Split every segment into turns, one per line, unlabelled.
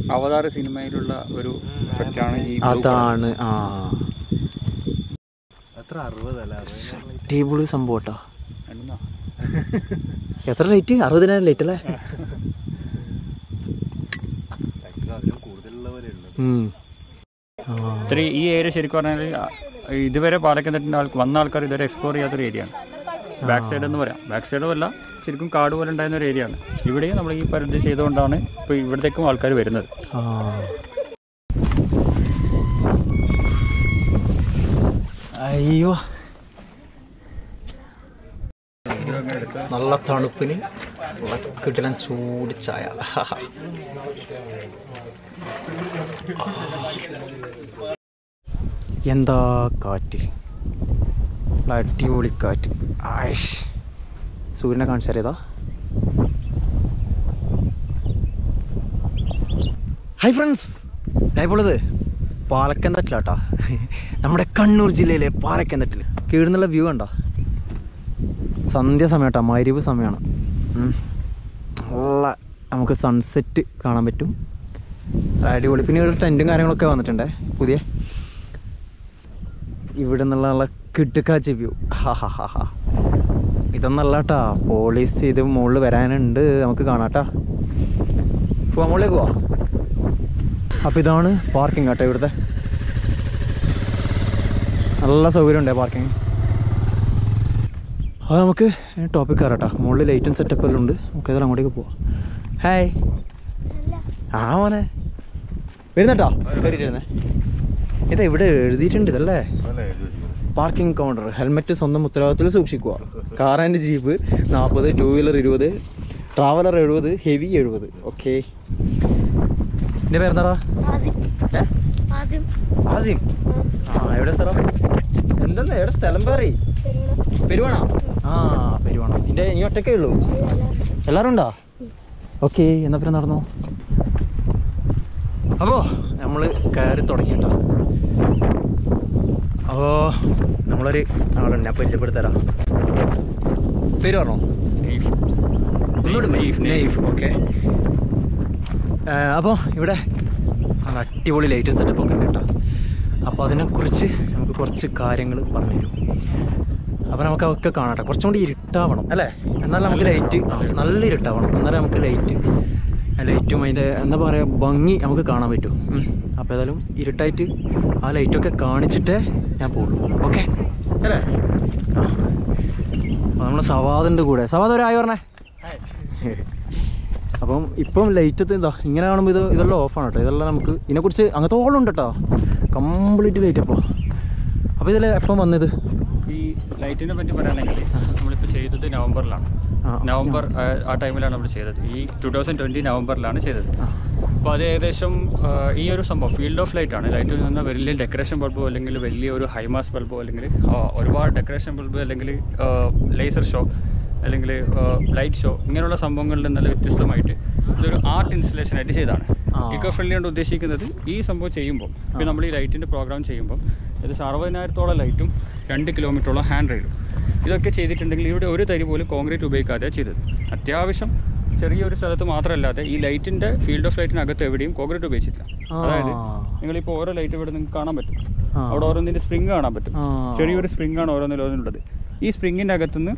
അവതാര സിനിമയിലുള്ള ഒരു എഫക്റ്റാണ് ഈ blue colour.
അതാണ് ആ
എത്ര അറുപതല്ല
ടേബിൾ സംഭവം കേട്ടോ
എന്നാ?
എത്ര ലൈറ്റ് അറുപതിനായിരം ലൈറ്റ് അല്ലേ
അതിലും കൂടുതലുള്ളവരെ ഉള്ളത്
ഉം. ആ.
ഇത്രയും ഈ ഏരിയ ശരിക്കും പറഞ്ഞാൽ ആ, ഇതുവരെ പാലക്കത്തിൻ്റെ ആൾ വന്ന ആൾക്കാർ ഇതുവരെ എക്സ്പ്ലോർ ചെയ്യാത്തൊരു ഏരിയ ആണ് ബാക്ക് സൈഡ് എന്ന് പറയാം ബാക്ക് സൈഡും അല്ല ശരിക്കും കാട് പോലെ ഉണ്ടായിരുന്ന ഒരു ഏരിയ ആണ് ഇവിടെയും നമ്മൾ ഈ പരിധി ചെയ്തുകൊണ്ടാണ് ഇപ്പോൾ ഇവിടത്തേക്കും ആൾക്കാർ വരുന്നത്
ആ. അയ്യോ നല്ല തണുപ്പിന് കിട്ടണം ചൂട് ചായ എന്താ കാറ്റ് നല്ല അടിപൊളി കാറ്റ് ആയിഷ് സൂര്യനെ കാണിച്ചറിയതാ ഹായ് ഫ്രണ്ട്സ് ഞാനിപ്പോൾ ഉള്ളത് പാലക്കന്തട്ടിലാട്ടാ നമ്മുടെ കണ്ണൂർ ജില്ലയിലെ പാലക്കന്തട്ടിൽ കീഴുന്നുള്ള വ്യൂ കണ്ടോ സന്ധ്യ സമയം കേട്ടോ മരുവ് സമയമാണ് ഉം. നല്ല നമുക്ക് സൺസെറ്റ് കാണാൻ പറ്റും അടിപൊളി പിന്നെ ഇവിടെ ടെൻറ്റും കാര്യങ്ങളൊക്കെ വന്നിട്ടുണ്ടേ പുതിയ ഇവിടെ നിന്നുള്ള നല്ല കിട്ടുക്കാച്ച വ്യൂ ഹാ ഹാ ഹാ ഹാ ഇതൊന്നല്ല കേട്ടാ പോലീസ് ഇത് മുകളിൽ വരാനുണ്ട് നമുക്ക് കാണാട്ടാ പോവാ മുകളിലേക്ക് പോവാ അപ്പോൾ ഇതാണ് പാർക്കിംഗ് കേട്ടോ ഇവിടുത്തെ നല്ല സൗകര്യമുണ്ട് പാർക്കിംഗ് അത് നമുക്ക് ടോപ്പിക് കയറാട്ടോ മുകളിൽ ലൈറ്റും സെറ്റപ്പ് എല്ലാം ഉണ്ട് നമുക്ക് ഏതായാലും അങ്ങോട്ടേക്ക് പോവാം ഹായ് ആ മോനെ വരുന്നട്ടോ കയറിയിട്ടിരുന്നേ ഇതാ ഇവിടെ എഴുതിയിട്ടുണ്ട് ഇതല്ലേ പാർക്കിംഗ് കൗണ്ടർ ഹെൽമെറ്റ് സ്വന്തം ഉത്തരവാദിത്തത്തിൽ സൂക്ഷിക്കുക കാർ ആൻഡ് ജീപ്പ് നാൽപ്പത് ടൂ വീലർ ഇരുപത് ട്രാവലർ എഴുപത് ഹെവി എഴുപത് ഓക്കെ എൻ്റെ പേരെന്താടാ
ആസിം
ഏ
ആസിം
ആസിം ആ എവിടെ സ്ഥലം എന്തെന്നാ എവിടെ സ്ഥലം പറ പെരുവാണോ ആ പെരുവാണോ ഇതിൻ്റെ ഈ ഒറ്റക്കേ ഉള്ളൂ എല്ലാവരും ഉണ്ടോ ഓക്കെ എന്നാ പിന്നെ നടന്നോ അപ്പോൾ നമ്മൾ കയറി തുടങ്ങി കേട്ടോ അപ്പോൾ നമ്മളൊരു ആളുണ്ട് ഞാൻ പരിചയപ്പെടുത്തരാം പേര് പറഞ്ഞോ ഒന്നുകൂടി നെയ്ഫ് ഓക്കെ അപ്പോൾ ഇവിടെ നല്ല അടിപൊളി ലൈറ്റും സെറ്റപ്പ് ഒക്കെ ഉണ്ട് കേട്ടോ അപ്പോൾ അതിനെക്കുറിച്ച് നമുക്ക് കുറച്ച് കാര്യങ്ങൾ പറഞ്ഞു തരും അപ്പോൾ നമുക്ക് അതൊക്കെ കാണട്ടെ കുറച്ചും കൂടി ഇരുട്ടാവണം അല്ലേ എന്നാലും നമുക്ക് ലൈറ്റ് നല്ല ഇരുട്ടാവണം എന്നാലേ നമുക്ക് ലൈറ്റ് ലൈറ്റും അതിൻ്റെ എന്താ പറയുക ഭംഗി നമുക്ക് കാണാൻ പറ്റും ഉം. അപ്പോൾ ഏതായാലും ഇരുട്ടായിട്ട് ആ ലൈറ്റൊക്കെ കാണിച്ചിട്ടേ ഞാൻ പോകുള്ളൂ ഓക്കെ അല്ലേ ആ അപ്പോൾ നമ്മൾ സവാദിൻ്റെ കൂടെ സവാദ് ഒരു ആയി പറഞ്ഞേ അപ്പം ഇപ്പം ലൈറ്റത്ത് എന്താ ഇങ്ങനെ കാണുമ്പോൾ ഇത് ഇതെല്ലാം ഓഫാണ് കേട്ടോ ഇതെല്ലാം നമുക്ക് ഇതിനെക്കുറിച്ച് അങ്ങനത്തെ ഓളം ഉണ്ട് കേട്ടോ കംപ്ലീറ്റ് ലൈറ്റ് അപ്പോൾ അപ്പോൾ ഇതിൽ എപ്പം വന്നത്
ഈ ലൈറ്റിനെ പറ്റി പറയുകയാണെങ്കിൽ നമ്മളിപ്പോൾ ചെയ്തത് നവംബറിലാണ്
ആ,
നവംബർ ആ, ആ ടൈമിലാണ് നമ്മൾ ചെയ്തത് ഈ ടു തൗസൻഡ് ട്വൻറ്റി നവംബറിലാണ് ചെയ്തത്
ആ.
അപ്പോൾ അത് ഏകദേശം ആ, ഈ ഒരു സംഭവം ഫീൽഡ് ഓഫ് ലൈറ്റ് ആണ് ലൈറ്റ് എന്ന് പറഞ്ഞാൽ വലിയ ഡെക്കറേഷൻ ബൾബോ അല്ലെങ്കിൽ വലിയ ഒരു ഹൈമാസ് ബൾബോ അല്ലെങ്കിൽ ആ, ഒരുപാട് ഡെക്കറേഷൻ ബൾബ് അല്ലെങ്കിൽ ലേസർ ഷോ അല്ലെങ്കിൽ ലൈറ്റ് ഷോ ഇങ്ങനെയുള്ള സംഭവങ്ങളിൽ നിന്നെല്ലാം വ്യത്യസ്തമായിട്ട് ഇതൊരു ആർട്ട് ഇൻസ്റ്റലേഷൻ ആയിട്ട് ചെയ്തതാണ്
ആ.
ഇക്കോ ഫ്രണ്ട്ലി കൊണ്ട് ഉദ്ദേശിക്കുന്നത് ഈ സംഭവം ചെയ്യുമ്പോൾ ഇപ്പോൾ നമ്മൾ ഈ ലൈറ്റിൻ്റെ പ്രോഗ്രാം ചെയ്യുമ്പോൾ ഏകദേശം അറുപതിനായിരത്തോളം ലൈറ്റും രണ്ട് കിലോമീറ്ററോളം ഹാൻഡ് റെയിലും ഇതൊക്കെ ചെയ്തിട്ടുണ്ടെങ്കിൽ ഇവിടെ ഒരു തരി പോലും കോൺക്രീറ്റ് ഉപയോഗിക്കാതെ ചെയ്തത് അത്യാവശ്യം ചെറിയൊരു സ്ഥലത്ത് മാത്രമല്ലാതെ ഈ ലൈറ്റിൻ്റെ ഫീൽഡ് ഓഫ് ലൈറ്റിനകത്ത് എവിടെയും കോൺക്രീറ്റ് ഉപയോഗിച്ചിട്ടില്ല
ആ.
അതായത് നിങ്ങളിപ്പോൾ ഓരോ ലൈറ്റ് ഇവിടെ നിങ്ങൾക്ക് കാണാൻ പറ്റും
ആ.
അവിടെ ഓരോന്നിൻ്റെ സ്പ്രിങ് കാണാൻ പറ്റും
ആ.
ചെറിയൊരു സ്പ്രിങ് ആണ് ഓരോന്നിലും ഓരോന്നിലുള്ളത് ഈ സ്പ്രിങ്ങിൻ്റെ അകത്തുനിന്ന്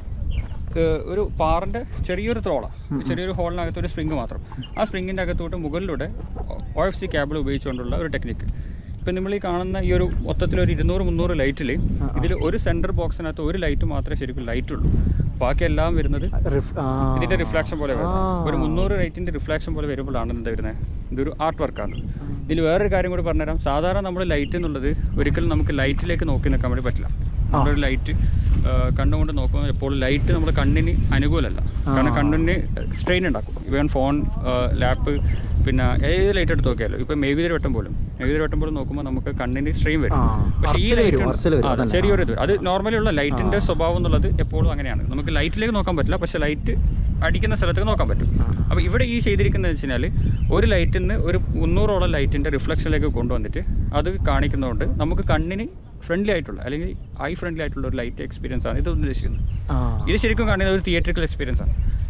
ഏഹ് ഒരു പാറിൻ്റെ ചെറിയൊരു ത്രോള ചെറിയൊരു ഹോളിനകത്ത് ഒരു സ്പ്രിങ് മാത്രം ആ സ്പ്രിങ്ങിൻ്റെ അകത്തോട്ട് മുകളിലൂടെ ഒ എഫ് സി കേബിൾ ഉപയോഗിച്ചുകൊണ്ടുള്ള ഒരു ടെക്നിക്ക് ഇപ്പം നമ്മൾ ഈ കാണുന്ന ഈ ഒരു മൊത്തത്തിൽ ഒരു ഇരുന്നൂറ് മുന്നൂറ് ലൈറ്റിൽ
ആ, ആ.
ഇതിൽ ഒരു സെൻറ്റർ ബോക്സിനകത്ത് ഒരു ലൈറ്റ് മാത്രമേ ശരിക്കും ലൈറ്റ് ഉള്ളൂ ബാക്കി എല്ലാം വരുന്നത്
റിഫ്- ആ.
ഇതിന്റെ റിഫ്ലാക്ഷൻ പോലെ വരും
ആ.
ഒരു മുന്നൂറ് ലൈറ്റിന്റെ റിഫ്ലാക്ഷൻ പോലെ വരുമ്പോഴാണ് എന്താ വരുന്നത് ഇതൊരു ആർട്ട് വർക്കാണ് ഇതിൽ വേറൊരു കാര്യം കൂടി പറഞ്ഞുതരാം സാധാരണ നമ്മൾ ലൈറ്റ് എന്നുള്ളത് ഒരിക്കലും നമുക്ക് ലൈറ്റിലേക്ക് നോക്കി നിൽക്കാൻ വേണ്ടി പറ്റില്ല നമ്മളൊരു ലൈറ്റ് കണ്ണുകൊണ്ട് നോക്കുമ്പോൾ എപ്പോഴും ലൈറ്റ് നമ്മുടെ കണ്ണിന് അനുകൂലമല്ല കാരണം കണ്ണിന് സ്ട്രെയിൻ ഉണ്ടാക്കും ഇവൻ ഫോൺ ലാപ്പ് പിന്നെ ഏത് ലൈറ്റ് എടുത്ത് നോക്കിയാലോ ഇപ്പം മെഴുകുതിരി വട്ടം പോലും മെഴുകുതിരി വട്ടം പോലും നോക്കുമ്പോൾ നമുക്ക് കണ്ണിന് സ്ട്രെയിൻ വരും
ആ,
പക്ഷേ ഈ
അറച്ചില്
ലൈറ്റ്
വരും, അറച്ചില് വരും,
ആ, അതെ,
അതന്നെ.
ചെറിയൊരു ഇത് അത് നോർമലി ഉള്ള ലൈറ്റിന്റെ സ്വഭാവം എന്നുള്ളത് എപ്പോഴും അങ്ങനെയാണ് നമുക്ക് ലൈറ്റിലേക്ക് നോക്കാൻ പറ്റില്ല പക്ഷെ ലൈറ്റ് അടിക്കുന്ന സ്ഥലത്തേക്ക് നോക്കാൻ പറ്റും അപ്പോൾ ഇവിടെ ഈ ചെയ്തിരിക്കുന്നത് വെച്ച് കഴിഞ്ഞാൽ ഒരു ലൈറ്റിൽ നിന്ന് ഒരു മുന്നൂറോളം ലൈറ്റിന്റെ റിഫ്ലക്ഷനിലേക്ക് കൊണ്ടുവന്നിട്ട് അത് കാണിക്കുന്നതുകൊണ്ട് നമുക്ക് കണ്ണിന് ഫ്രണ്ട്ലി ആയിട്ടുള്ള അല്ലെങ്കിൽ ഐ ഫ്രണ്ട്ലി ആയിട്ടുള്ള ഒരു ലൈറ്റ് എക്സ്പീരിയൻസ് ആണ് ഇത് ഉദ്ദേശിക്കുന്നത്
ആ.
ഇത് ശരിക്കും കാണുന്നത് ഒരു തിയേറ്ററിക്കൽ എക്സ്പീരിയൻസ് ആണ്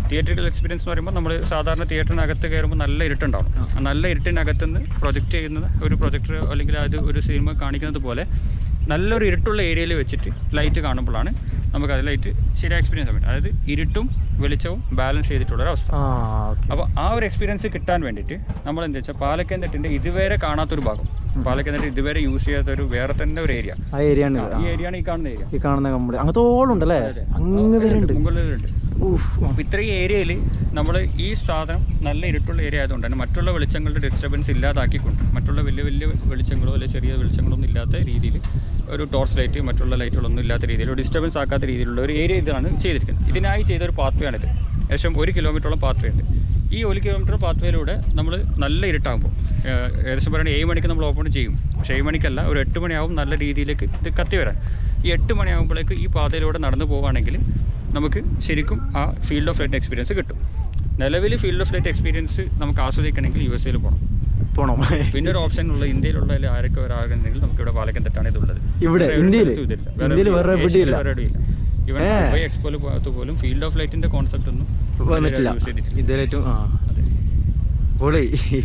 തിയേറ്ററിക്കൽ എക്സ്പീരിയൻസ് എന്ന് പറയുമ്പോൾ നമ്മൾ സാധാരണ തിയേറ്ററിനകത്ത് കയറുമ്പോൾ നല്ല ഇരുട്ടുണ്ടാവും ആ നല്ല ഇരുട്ടിനകത്ത് നിന്ന് പ്രൊജക്റ്റ് ചെയ്യുന്നത് ഒരു പ്രൊജക്ടർ അല്ലെങ്കിൽ അത് ഒരു സിനിമ കാണിക്കുന്നത് പോലെ നല്ലൊരു ഇരുട്ടുള്ള ഏരിയയിൽ വെച്ചിട്ട് ലൈറ്റ് കാണുമ്പോഴാണ് നമുക്ക് അത് ലൈറ്റ് ശരിയായ എക്സ്പീരിയൻസ് പറ്റും അതായത് ഇരുട്ടും വെളിച്ചവും ബാലൻസ് ചെയ്തിട്ടുള്ളൊരു അവസ്ഥ
ആ ഓക്കെ
അപ്പോൾ ആ ഒരു എക്സ്പീരിയൻസ് കിട്ടാൻ വേണ്ടിയിട്ട് നമ്മൾ എന്താ വെച്ചാൽ പാലക്കയം തട്ടിൻ്റെ ഇതുവരെ കാണാത്തൊരു ഭാഗം പാലക്കയം തട്ട് ഇതുവരെ യൂസ് ചെയ്യാത്ത ഒരു വേറെ തന്നെ ഒരു ഏരിയ
ആ ഏരിയ ആണ്
ഈ ഏരിയ ആണ് ഈ കാണുന്ന ഏരിയ
ഈ കാണുന്ന കമ്പനി അങ്ങനത്തോളം ഉണ്ടല്ലേ അങ്ങ് വരെ ഉണ്ട്
മുകളിലുണ്ട്
ഊഫ്
അപ്പോൾ ഇത്രയും ഏരിയയിൽ നമ്മൾ ഈ സാധനം നല്ല ഇരുട്ടുള്ള ഏരിയ ആയതുകൊണ്ട് തന്നെ മറ്റുള്ള വെളിച്ചങ്ങളുടെ ഡിസ്റ്റർബൻസ് ഇല്ലാതാക്കിക്കൊണ്ട് മറ്റുള്ള വലിയ വലിയ വെളിച്ചങ്ങളോ അല്ലെങ്കിൽ ചെറിയ വെളിച്ചങ്ങളൊന്നും ഇല്ലാത്ത രീതിയിൽ ഒരു ടോർച്ച് ലൈറ്റ് മറ്റുള്ള ലൈറ്റുകളൊന്നും ഇല്ലാത്ത രീതിയിൽ ഒരു ഡിസ്റ്റർബൻസ് ആക്കാത്ത രീതിയിലുള്ള ഒരു ഏരിയ ഇതാണ് ചെയ്തിരിക്കുന്നത് ഇതിനായി ചെയ്ത ഒരു പാത്ത് ആണിത് ഏകദേശം ഒരു കിലോമീറ്ററോളം പാത്ത് ഉണ്ട് ഈ ഒരു കിലോമീറ്റർ പാത്ത് വേയിലൂടെ നമ്മൾ നല്ല ഇരുട്ടാകുമ്പോൾ ഏകദേശം പറയുന്നത് ഏഴ് മണിക്ക് നമ്മൾ ഓപ്പൺ ചെയ്യും പക്ഷേ ഏഴ് മണിക്കല്ല ഒരു എട്ട് മണിയാവും നല്ല രീതിയിലേക്ക് ഇത് കത്തി വരാൻ ഈ എട്ട് മണിയാകുമ്പോഴേക്ക് ഈ പാതയിലൂടെ നടന്നു പോവുകയാണെങ്കിൽ നമുക്ക് ശരിക്കും ആ ഫീൽഡ് ഓഫ് ലൈറ്റ് എക്സ്പീരിയൻസ് കിട്ടും നിലവിൽ ഫീൽഡ് ഓഫ് ലൈറ്റ് എക്സ്പീരിയൻസ് നമുക്ക് ആസ്വദിക്കണമെങ്കിൽ യു എസ് എയിൽ പോകണം
പോണം
പിന്നെ ഒരു ഓപ്ഷൻ ഉള്ള ഇന്ത്യയിലുള്ള അതിൽ ആരൊക്കെ ഒരാളുണ്ടെങ്കിൽ നമുക്ക് ഇവിടെ പാലക്കൻ തെറ്റാണ് ഇതുള്ളത്
ഇവിടെ?
വേറെ ഒരു
ഇന്ത്യയില്?
സ്ഥലത്തും ഇതില്ല.
ഇന്ത്യയില് വേറെ
ഏഷ്യയില്
എവിടെയും ഇല്ല?
വേറെ എവിടെയും ഇല്ല ഇവൻ
ഏ.
ദുബായ് എക്സ്പോയിൽ ഭാഗത്ത് പോലും ഫീൽഡ് ഓഫ് ലൈറ്റിന്റെ കോൺസെപ്റ്റ് ഒന്നും
വന്നിട്ടില്ല
യൂസ് ചെയ്തിട്ടില്ല
ഇതുവരെയായിട്ടും ആ
അതെ
പൊളി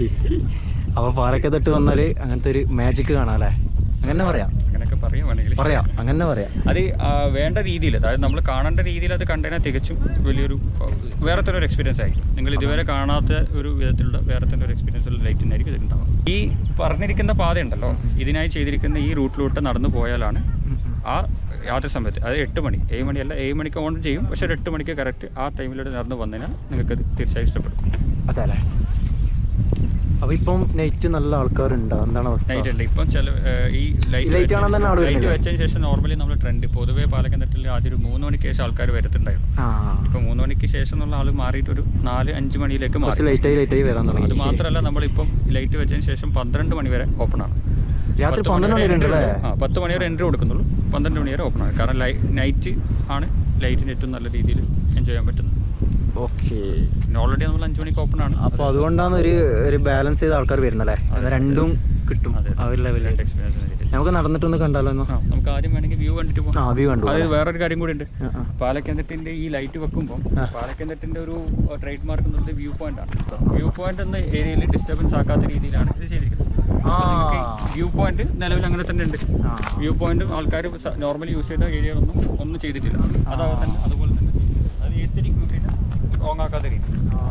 അപ്പോൾ പാലക്കത്തിട്ട് വന്നാൽ അങ്ങനത്തെ ഒരു മാജിക് കാണാം അല്ലേ അങ്ങനെ പറയാം
അങ്ങനെയൊക്കെ പറയാം വേണമെങ്കിൽ
പറയാം അങ്ങനെ പറയാം
അത് ആ, വേണ്ട രീതിയിൽ അതായത് നമ്മൾ കാണേണ്ട രീതിയിൽ അത് കണ്ടതിനെ തികച്ചും വലിയൊരു ആ, വേറെ തന്നെ ഒരു എക്സ്പീരിയൻസ് ആയിരിക്കും നിങ്ങൾ ഇതുവരെ കാണാത്ത ഒരു വിധത്തിലുള്ള വേറെ തന്നെ ഒരു എക്സ്പീരിയൻസ് ഉള്ള ലൈറ്റിനായിരിക്കും ഇതിലുണ്ടാവുക ഈ പറഞ്ഞിരിക്കുന്ന പാതയുണ്ടല്ലോ ഇതിനായി ചെയ്തിരിക്കുന്ന ഈ റൂട്ടിലൂട്ട് നടന്നു പോയാലാണ് ആ യാത്ര സമയത്ത് അത് എട്ട് മണി ഏഴ് മണിയല്ല ഏഴ് മണിക്ക് ഓൺ ചെയ്യും പക്ഷേ ഒരു എട്ട് മണിക്ക് കറക്റ്റ് ആ ടൈമിലൂടെ നടന്നു വന്നതിനാൽ നിങ്ങൾക്ക് തീർച്ചയായും ഇഷ്ടപ്പെടും
അതെ അല്ലേ അപ്പോൾ ഇപ്പം നൈറ്റ് നല്ല ആൾക്കാരുണ്ടോ എന്താണ് അവസ്ഥ
നൈറ്റ് ഉണ്ട് ഇപ്പം ചില ഏഹ്, ഈ
Light
ലൈറ്റ്
കാണാൻ തന്നെ ആള്
ലൈറ്റ്
വരുന്നില്ലേ?
വെച്ചതിന് ശേഷം നോർമലി നമ്മൾ ട്രെൻഡ് പൊതുവേ പാലക്കൻ തട്ടിൽ ആദ്യം ഒരു മൂന്ന് മണിക്ക് ശേഷം ആൾക്കാർ വരത്തുണ്ടായിരുന്നു
ആ
ഇപ്പൊ മൂന്ന് മണിക്ക് ശേഷം എന്നുള്ള ആള് മാറിയിട്ട് ഒരു നാല് അഞ്ച് മണിയിലേക്ക്
കുറച്ച്
മാറി
ലേറ്റായി ലേറ്റായി വരാൻ
അത്
തുടങ്ങി
മാത്രമല്ല നമ്മളിപ്പം ലൈറ്റ് വെച്ചതിന് ശേഷം പന്ത്രണ്ട് മണി വരെ ഓപ്പൺ ആണ്
രാത്രി
പത്ത്
പന്ത്രണ്ട്
മണി
മണി
വരെ
വരെ
entry
ഉണ്ടല്ലേ?
ഉള്ളൂ. ആ പത്ത് മണി വരെ എൻട്രി കൊടുക്കുന്നുള്ളൂ പന്ത്രണ്ട് മണി വരെ ഓപ്പൺ ആണ് കാരണം നൈറ്റ് ആണ് ലൈറ്റിന് ഏറ്റവും നല്ല രീതിയിൽ എൻജോയ് ചെയ്യാൻ പറ്റുന്നത്
ഓക്കെ
പിന്നെ ഓൾറെഡി നമ്മൾ അഞ്ച് മണിക്ക് ഓപ്പൺ ആണ്
അപ്പോൾ അതുകൊണ്ടാണ് ഒരു ഒരു ബാലൻസ് ചെയ്ത ആൾക്കാർ വരുന്നല്ലേ അത് രണ്ടും കിട്ടും
അതെ
ആ ഒരു ലെവലിൽ
രണ്ട് എക്സ്പീരിയൻസ്
നമുക്ക് നടന്നിട്ടൊന്ന് കണ്ടാലോ എന്നോ
ആ നമുക്ക് ആദ്യം വേണമെങ്കിൽ വ്യൂ കണ്ടിട്ട്
ആ
പോകാം
വ്യൂ കണ്ടു
അതായത് വേറൊരു കാര്യം കൂടി ഉണ്ട്
ആ, ആ.
പാലക്കന്തട്ടിന്റെ ഈ ലൈറ്റ് വെക്കുമ്പോൾ
ആ.
പാലക്കന്തട്ടിന്റെ ഒരു ട്രേഡ് മാർക്ക് എന്നുള്ളത് വ്യൂ പോയിന്റ് ആണ് വ്യൂ പോയിന്റ് എന്ന ഏരിയയിൽ ഡിസ്റ്റർബൻസ് ആക്കാത്ത രീതിയിലാണ് ഇത് ചെയ്തിരിക്കുന്നത്
ആ.
വ്യൂ പോയിന്റ് നിലവിൽ അങ്ങനെ തന്നെ ഉണ്ട്
ആ.
വ്യൂ പോയിന്റും ആൾക്കാർ നോർമലി യൂസ് ചെയ്ത ഏരിയകളൊന്നും ഒന്നും ചെയ്തിട്ടില്ല അത് തന്നെ അതുപോലെ തന്നെ ചെയ്തിട്ടുണ്ട്. അത് എസ്തറ്റിക് ബ്യൂട്ടിനെ റോങ് ആക്കാത്ത രീതി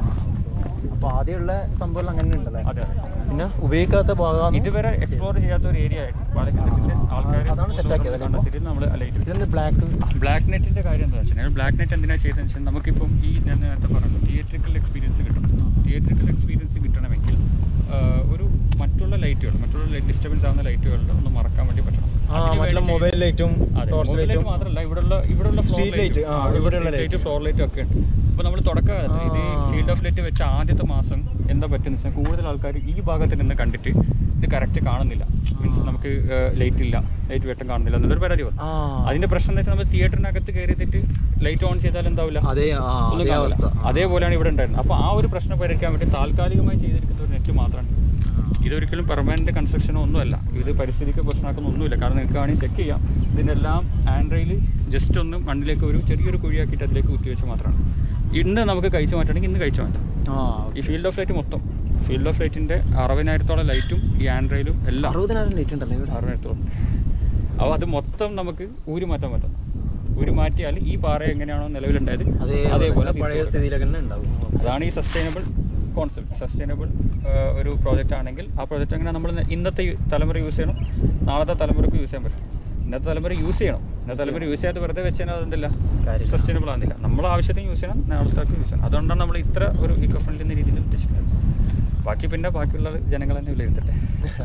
അപ്പോൾ ആദ്യമുള്ള സംഭവം അങ്ങനെ ഉണ്ടല്ലേ
അതെ അതെ
പിന്നെ ഉപയോഗിക്കാത്ത ഭാഗമാണ്
ഇതുവരെ എക്സ്പ്ലോർ ചെയ്യാത്ത ഒരു ഏരിയ ആയിരുന്നു പാലക്കന്തട്ടിന്റെ ആൾക്കാർ
അതാണ് set ആക്കിയത് അല്ലേ ഇപ്പൊ?
നമ്മൾ ലൈറ്റ്
ഇതെന്ത് ബ്ലാക്ക്
ബ്ലാക്ക് നെറ്റിന്റെ കാര്യം എന്താ വെച്ചാൽ ബ്ലാക്ക് നെറ്റ് എന്തിനാ ചെയ്തതെന്ന് വെച്ചാൽ നമുക്കിപ്പം ഈ ഞാൻ നേരത്തെ പറഞ്ഞു തിയേറ്ററിക്കൽ എക്സ്പീരിയൻസ് കിട്ടണം തിയേറ്ററിക്കൽ എക്സ്പീരിയൻസ് കിട്ടണമെങ്കിൽ ആ, ഒരു മറ്റുള്ള ലൈറ്റുകൾ മറ്റുള്ള ഡിസ്റ്റർബൻസ് ആവുന്ന ലൈറ്റുകളുടെ ഒന്ന് മറക്കാൻ വേണ്ടി പറ്റണം
ആ
അതിന്
മറ്റുള്ള
വേണ്ടി
മൊബൈൽ ലൈറ്റും
അതെ,
ടോർച്ച്
mobile light
ലൈറ്റും
മാത്രമല്ല ഇവിടെയുള്ള ഇവിടെയുള്ള
Street light, ആ, ഇവിടെയുള്ള
ലൈറ്റ്
light.
ഫ്ലോർ ലൈറ്റ് ഒക്കെ ഉണ്ട് അപ്പോൾ നമ്മൾ തുടക്കകാലത്ത് ഇത്
ആ.
ഫീൽഡ് ഓഫ് ലൈറ്റ് വെച്ച ആദ്യത്തെ മാസം എന്താ പറ്റുന്ന വെച്ചാൽ കൂടുതൽ ആൾക്കാർ ഈ ഭാഗത്ത് നിന്ന് കണ്ടിട്ട് ഇത് കറക്റ്റ് കാണുന്നില്ല മീൻസ് നമുക്ക് ലൈറ്റ് ഇല്ല ലൈറ്റ് വെട്ടം കാണുന്നില്ല എന്നുള്ളൊരു പരാതി വന്നു
ആ
അതിന്റെ പ്രശ്നം എന്താ വെച്ചാൽ നമ്മൾ തിയേറ്ററിനകത്ത് കയറിയിട്ട് ലൈറ്റ് ഓൺ ചെയ്താൽ എന്താവില്ല
അതേ ആ
ഒന്നും
അതേ
കാണില്ല
അവസ്ഥ
അതേപോലെയാണ് ഇവിടെ ഉണ്ടായിരുന്നത് അപ്പോൾ ആ ഒരു പ്രശ്നം പരിഹരിക്കാൻ വേണ്ടി താൽക്കാലികമായി ചെയ്തിരിക്കുന്ന ഒരു നെറ്റ് മാത്രമാണ് ഇതൊരിക്കലും പെർമനന്റ് കൺസ്ട്രക്ഷനോ ഒന്നുമല്ല ഇത് പരിസ്ഥിതിക്ക് പ്രശ്നമാക്കുന്ന ഒന്നുമില്ല കാരണം നിങ്ങൾക്ക് വേണമെങ്കിൽ ചെക്ക് ചെയ്യാം ഇതിനെല്ലാം ആൻഡ്രയിൽ ജസ്റ്റ് ഒന്ന് മണ്ണിലേക്ക് ഒരു ചെറിയൊരു കുഴിയാക്കിയിട്ട് അതിലേക്ക് കുത്തി വെച്ച് മാത്രമാണ് ഇന്ന് നമുക്ക് കഴിച്ചു മാറ്റണമെങ്കിൽ ഇന്ന് കഴിച്ചു മാറ്റാം
ആ
ഈ ഫീൽഡ് ഓഫ് ലൈറ്റ് മൊത്തം ഫീൽഡ് ഓഫ് ലൈറ്റിന്റെ അറുപതിനായിരത്തോളം ലൈറ്റും ഈ ആൻഡ്രയിലും എല്ലാം
അറുപതിനായിരം ലൈറ്റ് ഉണ്ടല്ലേ ഇവിടെ
അറുപതിനായിരത്തോളം അപ്പോൾ അത് മൊത്തം നമുക്ക് ഊരി മാറ്റാൻ പറ്റും ഊരി മാറ്റിയാൽ ഈ പാറ എങ്ങനെയാണോ നിലവിലുണ്ടായത്
അതേ
അതേപോലെ
പഴയ
തിരിച്ചു കൊടുക്കാം.
സ്ഥിതിയിലൊക്കെ തന്നെ ഉണ്ടാവും
അതാണ് ഈ സസ്റ്റൈനബിൾ കോൺസെപ്റ്റ് സസ്റ്റൈനബിൾ ഒരു പ്രോജക്റ്റ് ആണെങ്കിൽ ആ പ്രോജക്റ്റ് എങ്ങനെ നമ്മൾ ഇന്നത്തെ യു- തലമുറ യൂസ് ചെയ്യണം നാളത്തെ തലമുറക്ക് യൂസ് ചെയ്യാൻ പറ്റും ഇന്നത്തെ തലമുറ യൂസ് ചെയ്യണം ഇന്നത്തെ തലമുറ യൂസ് ചെയ്യാത്ത വെറുതെ വെച്ചാൽ അതെന്തില്ല
കാര്യമില്ല.
സസ്റ്റൈനബിൾ ആകുന്നില്ല നമ്മൾ ആവശ്യത്തിന് യൂസ് ചെയ്യണം നാളത്തെ യൂസ് ചെയ്യണം അതുകൊണ്ടാണ് നമ്മൾ ഇത്ര ഒരു ഇക്കോ ഫ്രണ്ട്ലി എന്ന രീതിയിൽ ഉദ്ദേശിക്കുന്നത് ബാക്കി പിന്നെ ബാക്കിയുള്ള ജനങ്ങൾ തന്നെ വിലയിരുത്തട്ടെ